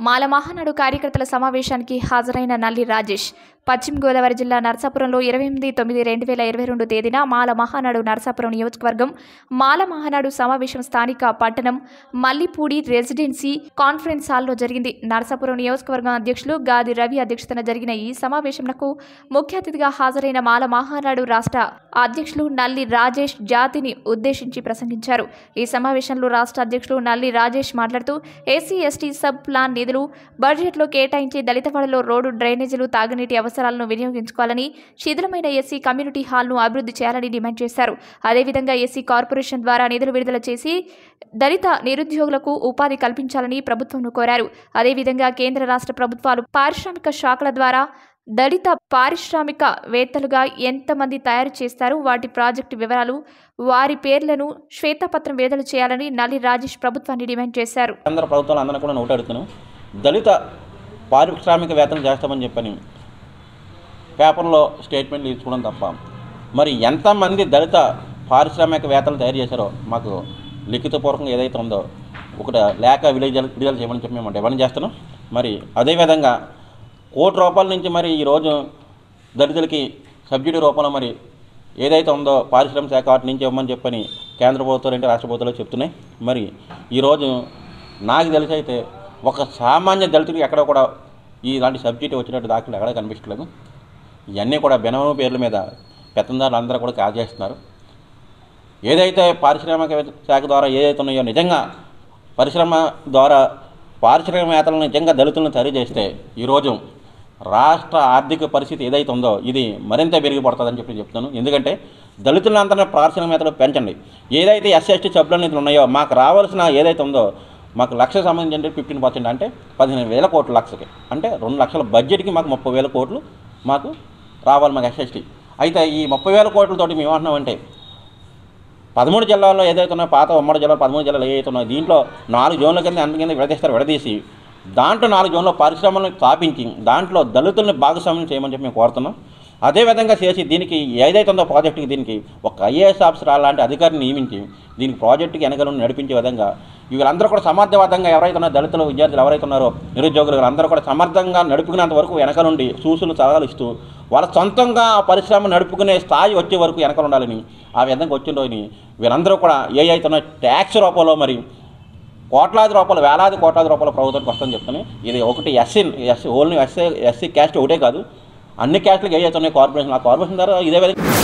మాల మహానాడు కార్యకర్తల సమావేశానికి హాజరైన నల్లి రాజేష్ పశ్చిమ గోదావరి జిల్లా నర్సాపురంలో ఇరవై ఎనిమిది తొమ్మిది రెండు వేల ఇరవై రెండు తేదీన మాల మహానాడు నర్సాపురం నియోజకవర్గం మాల మహానాడు సమావేశం స్థానిక పట్టణం మల్లిపూడి రెసిడెన్సీ కాన్ఫరెన్స్ హాల్లో జరిగింది నర్సాపురం నియోజకవర్గం అధ్యక్షులు గాది రవి అధ్యక్షతన జరిగిన ఈ సమావేశంకు ముఖ్య అతిథిగా హాజరైన మాల మహానాడు రాష్ట్ర అధ్యక్షులు నల్లి రాజేష్ జాతిని ఉద్దేశించి ప్రసంగించారు ఈ సమావేశంలో రాష్ట్ర అధ్యక్షులు నల్లి రాజేష్ మాట్లాడుతూ ఏసీ ఎస్టీ సబ్ ప్లాన్ నిధులు బడ్జెట్లో కేటాయించి దళితవాడలో రోడ్డు డ్రైనేజీలు తాగునీటి అవసరాలను వినియోగించుకోవాలని శిథిలమైన ఎస్సీ కమ్యూనిటీ హాల్ను అభివృద్ధి చేయాలని డిమాండ్ చేశారు అదేవిధంగా ఎస్సీ కార్పొరేషన్ ద్వారా నిధులు విడుదల చేసి దళిత నిరుద్యోగులకు ఉపాధి కల్పించాలని ప్రభుత్వంను కోరారు అదేవిధంగా కేంద్ర రాష్ట్ర ప్రభుత్వాలు పారిశ్రామిక శాఖల ద్వారా దళిత పారిశ్రామికవేత్తలుగా ఎంతమంది తయారు చేస్తారు వాటి ప్రాజెక్టు వివరాలు వారి పేర్లను శ్వేతపత్రం విడుదల చేయాలని నల్లి రాజేష్ ప్రభుత్వాన్ని డిమాండ్ చేశారు కేంద్ర ప్రభుత్వాలు అందరూ కూడా నోటు అడుగుతున్నాం దళిత పారిశ్రామికవేత్తలు చేస్తామని చెప్పని పేపర్లో స్టేట్మెంట్లు ఇచ్చుకోవడం తప్ప మరి ఎంతమంది దళిత పారిశ్రామికవేత్తలు తయారు చేశారో మాకు లిఖితపూర్వకంగా ఏదైతే ఉందో ఒకటి లేక విడుదల విడుదల చేయమని చెప్పి మేము డిమాండ్ చేస్తున్నాం మరి అదేవిధంగా కోటి రూపాయల నుంచి మరి ఈరోజు దళితులకి సబ్సిడీ రూపంలో మరి ఏదైతే ఉందో పారిశ్రామిక శాఖ వాటి నుంచి ఇవ్వమని చెప్పని కేంద్ర ప్రభుత్వాలు అంటే రాష్ట్ర ప్రభుత్వాలు చెప్తున్నాయి మరి ఈరోజు నాకు తెలిసి అయితే ఒక సామాన్య దళితుడికి ఎక్కడ కూడా ఇలాంటి సబ్సిడీ వచ్చినట్టు దాఖలు ఎక్కడ కనిపించట్లేదు ఇవన్నీ కూడా బెనము పేర్ల మీద పెత్తందారులు అందరూ కూడా కాల్ చేస్తున్నారు ఏదైతే పారిశ్రామిక శాఖ ద్వారా ఏదైతే ఉన్నాయో నిజంగా పరిశ్రమ ద్వారా పారిశ్రామికవేత్తలను నిజంగా దళితులను తయారు చేస్తే ఈరోజు రాష్ట్ర ఆర్థిక పరిస్థితి ఏదైతే ఉందో ఇది మరింత పెరిగిపడుతుందని చెప్పి చెప్తున్నాను ఎందుకంటే దళితులందరినీ పారిశ్రామికవేత్తలు పెంచండి ఏదైతే ఎస్ఎస్టీ సభ్యుల నిధులు ఉన్నాయో మాకు రావాల్సిన ఏదైతే ఉందో మాకు లక్ష సంబంధించి ఫిఫ్టీన్ పర్సెంట్ అంటే పదిహేను వేల కోట్ల లక్షకి అంటే రెండు లక్షల బడ్జెట్కి మాకు ముప్పై వేల కోట్లు మాకు రావాలి మాకు ఎస్ఎస్టీ అయితే ఈ ముప్పై వేల కోట్లతోటి మేము ఏమంటున్నామంటే పదమూడు జిల్లాల్లో ఏదైతే ఉన్నాయో పాత ఉమ్మడి జిల్లాలో పదమూడు జిల్లాలు ఏదైతే ఉన్నాయో దీంట్లో నాలుగు జోన్ల కింద అన్ని కింద విడదీస్తారు విడదీసి దాంట్లో నాలుగు జోన్లో పరిశ్రమలను స్థాపించి దాంట్లో దళితుల్ని భాగస్వామ్యం చేయమని చెప్పి మేము కోరుతున్నాం అదేవిధంగా చేసి దీనికి ఏదైతే ఉందో ప్రాజెక్టుకి దీనికి ఒక ఐఏఎస్ ఆఫీసర్ అలాంటి అధికారిని నియమించి దీనికి ప్రాజెక్టుకి వెనకలను నడిపించే విధంగా వీళ్ళందరూ కూడా సమర్థవంతంగా ఎవరైతే ఉన్నారో దళితులు విద్యార్థులు ఎవరైతే ఉన్నారో నిరుద్యోగులు వీళ్ళందరూ కూడా సమర్థంగా నడుపుకునేంత వరకు వెనక నుండి సూచనలు సలహాలు ఇస్తూ వాళ్ళ సొంతంగా ఆ పరిశ్రమ నడుపుకునే స్థాయి వచ్చే వరకు వెనకలు ఉండాలని ఆ విధంగా వచ్చిన రోజుని వీళ్ళందరూ కూడా ఏ అయితే ఉన్నాయో ట్యాక్స్ రూపంలో మరి కోట్లాది రూపాయలు వేలాది కోట్లాది రూపాయల ప్రభుత్వానికి వస్తుందని చెప్తాను ఇది ఒకటి SC SC only SC SC caste ఒకటే కాదు అన్ని క్యాస్ట్లకు ఏ అయితే ఉన్నాయి కార్పొరేషన్ ఆ కార్పొరేషన్ ద్వారా ఇదే విధంగా